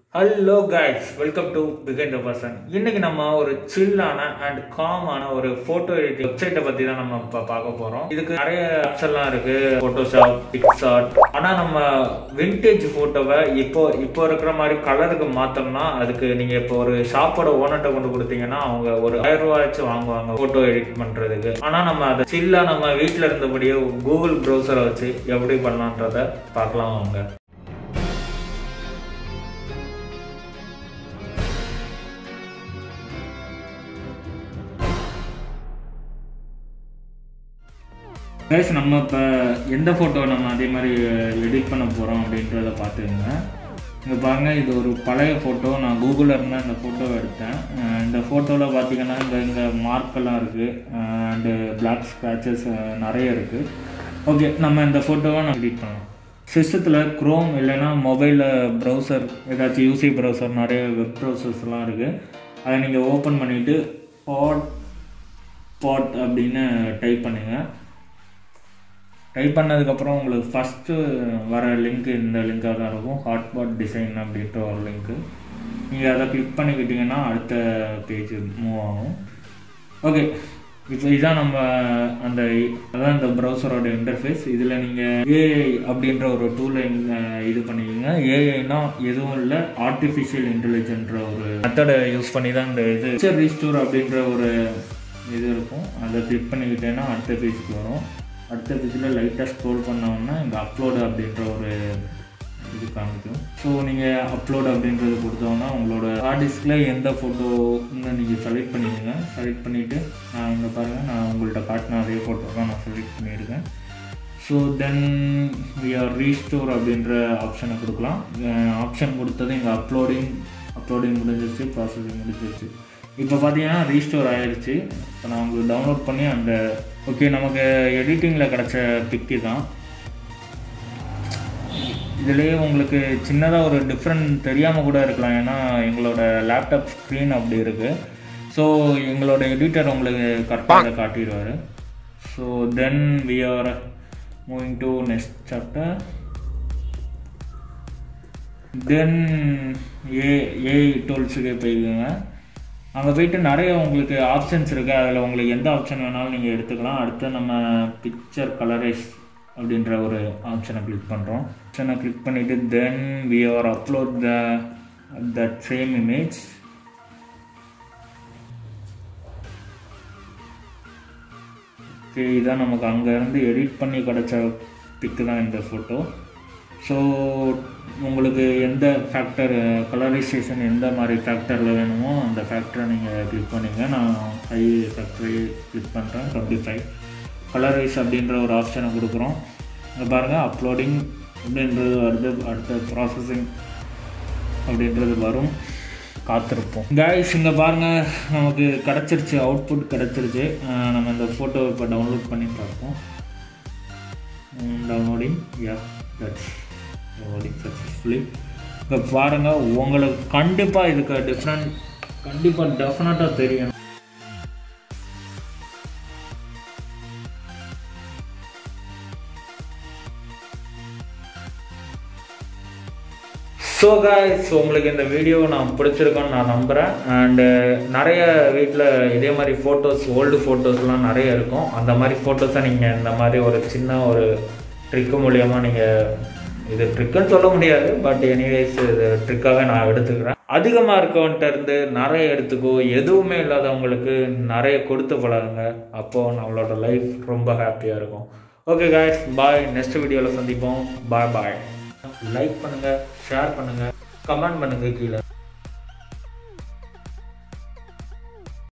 hello guys welcome to behind the person இன்னைக்கு நம்ம ஒரு சில்லான அண்ட் காமான ஒரு போட்டோ எடிட் வெப்சைட்டை பத்தி தான் நம்ம இப்போ பார்க்க போறோம் இதுக்கு நிறைய ஆப்ஸ் எல்லாம் இருக்கு போட்டோஷாப் பிக்சார்ட் ஆனா நம்ம விண்டேஜ் போட்டோவை இப்போ இப்போ இருக்கிற மாதிரி கலருக்கு மாத்தோம்னா அதுக்கு நீங்க இப்போ ஒரு ஷாப்போட ஓனர்கிட்ட கொண்டு கொடுத்தீங்கன்னா அவங்க ஒரு ஆயிரம் ரூபாய் வச்சு வாங்குவாங்க போட்டோ எடிட் பண்றதுக்கு ஆனா நம்ம அதை சில்லா நம்ம வீட்டில் இருந்தபடியே கூகுள் ப்ரௌசரை வச்சு எப்படி பண்ணலான்றத பார்க்கலாம் அவங்க கைஸ் நம்ம இப்போ எந்த ஃபோட்டோ நம்ம அதே மாதிரி எடிட் பண்ண போகிறோம் அப்படின்றத பார்த்துக்கோங்க இங்கே பாருங்கள் இது ஒரு பழைய ஃபோட்டோ நான் கூகுளில் இருந்து அந்த ஃபோட்டோவை எடுத்தேன் அஹ் இந்த ஃபோட்டோவில் பார்த்தீங்கன்னா இங்கே இங்கே மார்க்கெல்லாம் இருக்குது அண்டு பிளாக் ஸ்க்ராச்சஸ் நிறைய இருக்குது ஓகே நம்ம இந்த ஃபோட்டோவை நான் எடிட் பண்ணலாம் சிஸ்டத்தில் க்ரோம் இல்லைன்னா மொபைலில் ப்ரௌசர் ஏதாச்சும் யூசி ப்ரௌசர் நிறைய வெப் ப்ரௌசர்ஸ்லாம் இருக்குது அதை நீங்கள் ஓப்பன் பண்ணிவிட்டு பாட் பாட் அப்படின்னு டைப் பண்ணுங்கள் டைப் பண்ணதுக்கப்புறம் உங்களுக்கு ஃபஸ்ட்டு வர லிங்க் இந்த லிங்காக தான் இருக்கும் ஹாட்பாட் டிசைன் அப்படின்ற ஒரு லிங்க்கு நீங்கள் அதை கிளிக் பண்ணிக்கிட்டிங்கன்னா அடுத்த பேஜ் மூவ் ஆகும் ஓகே இப்போ இதான் நம்ம அந்த அதான் இந்த ப்ரௌசரோட இன்டர்ஃபேஸ் இதில் நீங்கள் ஏஐ அப்படின்ற ஒரு டூலை இது பண்ணிக்கோங்க ஏஐனா எதுவும் இல்லை ஆர்டிஃபிஷியல் இன்டெலிஜென்ட்ற ஒரு மெத்தடை யூஸ் பண்ணி தான் இந்த இது பிக்சர் ரீஸ்டோர் அப்படின்ற ஒரு இது இருக்கும் அதை கிளிக் பண்ணிக்கிட்டேன்னா அடுத்த பேஜுக்கு வரும் அடுத்த பேஜில் லைட்டாக ஸ்க்ரோல் பண்ணோம்னா இங்கே அப்லோடு அப்படின்ற ஒரு இது காமிக்கும் ஸோ நீங்கள் அப்லோட் அப்படின்றது கொடுத்தோன்னா உங்களோட ஹார்ட் டிஸ்கில் எந்த ஃபோட்டோன்னு நீங்கள் செலக்ட் பண்ணிக்கோங்க செலக்ட் பண்ணிவிட்டு நான் இங்கே பாருங்கள் நான் உங்கள்கிட்ட காட்டின அதே ஃபோட்டோ தான் நான் செலக்ட் பண்ணியிருக்கேன் so then we are restore அப்படின்ற ஆப்ஷனை கொடுக்கலாம் ஆப்ஷன் கொடுத்தது இங்கே அப்லோடிங் அப்லோடிங் முடிஞ்சிருச்சு ப்ராசஸிங் முடிஞ்சிருச்சு இப்போ பார்த்தீங்கன்னா ரீஸ்டோர் ஆயிடுச்சு இப்போ நான் உங்களுக்கு டவுன்லோட் பண்ணி அந்த ஓகே நமக்கு எடிட்டிங்கில் கிடச்ச பிக்கு தான் இதுலேயே உங்களுக்கு சின்னதாக ஒரு டிஃப்ரெண்ட் தெரியாமல் கூட இருக்கலாம் ஏன்னா எங்களோட லேப்டாப் ஸ்க்ரீன் அப்படி இருக்குது ஸோ எங்களோட எடிட்டர் உங்களுக்கு கரெக்டாக அதை காட்டிடுவார் so then we are moving to next chapter then a AI டூல்ஸுக்கு போயிருக்குங்க அங்கே போயிட்டு நிறைய உங்களுக்கு ஆப்ஷன்ஸ் இருக்குது அதில் உங்களுக்கு எந்த ஆப்ஷன் வேணாலும் நீங்கள் எடுத்துக்கலாம் அடுத்து நம்ம பிக்சர் கலரைஸ் அப்படின்ற ஒரு ஆப்ஷனை கிளிக் பண்ணுறோம் ஆப்ஷனை கிளிக் பண்ணிவிட்டு then we are upload the that same image okay இதான் நமக்கு அங்கேருந்து எடிட் பண்ணி கிடச்ச பிக்கு தான் இந்த ஃபோட்டோ ஸோ உங்களுக்கு எந்த ஃபேக்டர் கலரைசேஷன் எந்த மாதிரி ஃபேக்டரில் வேணுமோ அந்த ஃபேக்டரை நீங்கள் கிளிக் பண்ணிங்க நான் ஹை ஃபேக்டரி கிளிக் பண்ணுறேன் டுவெண்ட்டி ஃபைவ் கலரைஸ் அப்படின்ற ஒரு ஆப்ஷனை கொடுக்குறோம் இங்கே பாருங்கள் அப்லோடிங் அப்படின்றது வருது அடுத்த ப்ராசஸிங் அப்படின்றது வரும் காத்திருப்போம் கைஸ் இங்கே பாருங்கள் நமக்கு கிடச்சிருச்சு அவுட்புட் கிடச்சிருச்சு நம்ம இந்த ஃபோட்டோ இப்போ டவுன்லோட் பண்ணி பார்ப்போம் downloading yeah that's downloading successfully இப்போ பாருங்கள் உங்களுக்கு கண்டிப்பாக இதுக்கு டிஃப்ரெண்ட் கண்டிப்பாக டெஃபினட்டாக தெரியும் ஸோ காய்ஸ் உங்களுக்கு இந்த வீடியோ நான் பிடிச்சிருக்கோன்னு நான் நம்புகிறேன் அண்டு நிறைய வீட்டில் இதே மாதிரி ஃபோட்டோஸ் ஓல்டு ஃபோட்டோஸ்லாம் நிறைய இருக்கும் அந்த மாதிரி ஃபோட்டோஸை நீங்கள் இந்த மாதிரி ஒரு சின்ன ஒரு ட்ரிக்கு மூலியமாக நீங்கள் இது ட்ரிக்குன்னு சொல்ல முடியாது பட் எனிவேஸ் இது ட்ரிக்காகவே நான் எடுத்துக்கிறேன் அதிகமாக இருக்கவன்ட்ட இருந்து நிறைய எடுத்துக்கோ எதுவுமே இல்லாதவங்களுக்கு நிறைய கொடுத்து பழகுங்க அப்போது நம்மளோட லைஃப் ரொம்ப ஹாப்பியாக இருக்கும் ஓகே காய்ஸ் பாய் நெக்ஸ்ட் வீடியோவில் சந்திப்போம் பாய் பாய் லைக் பண்ணுங்கள் ஷேர் பண்ணுங்கள் கமெண்ட் பண்ணுங்கள் கீழே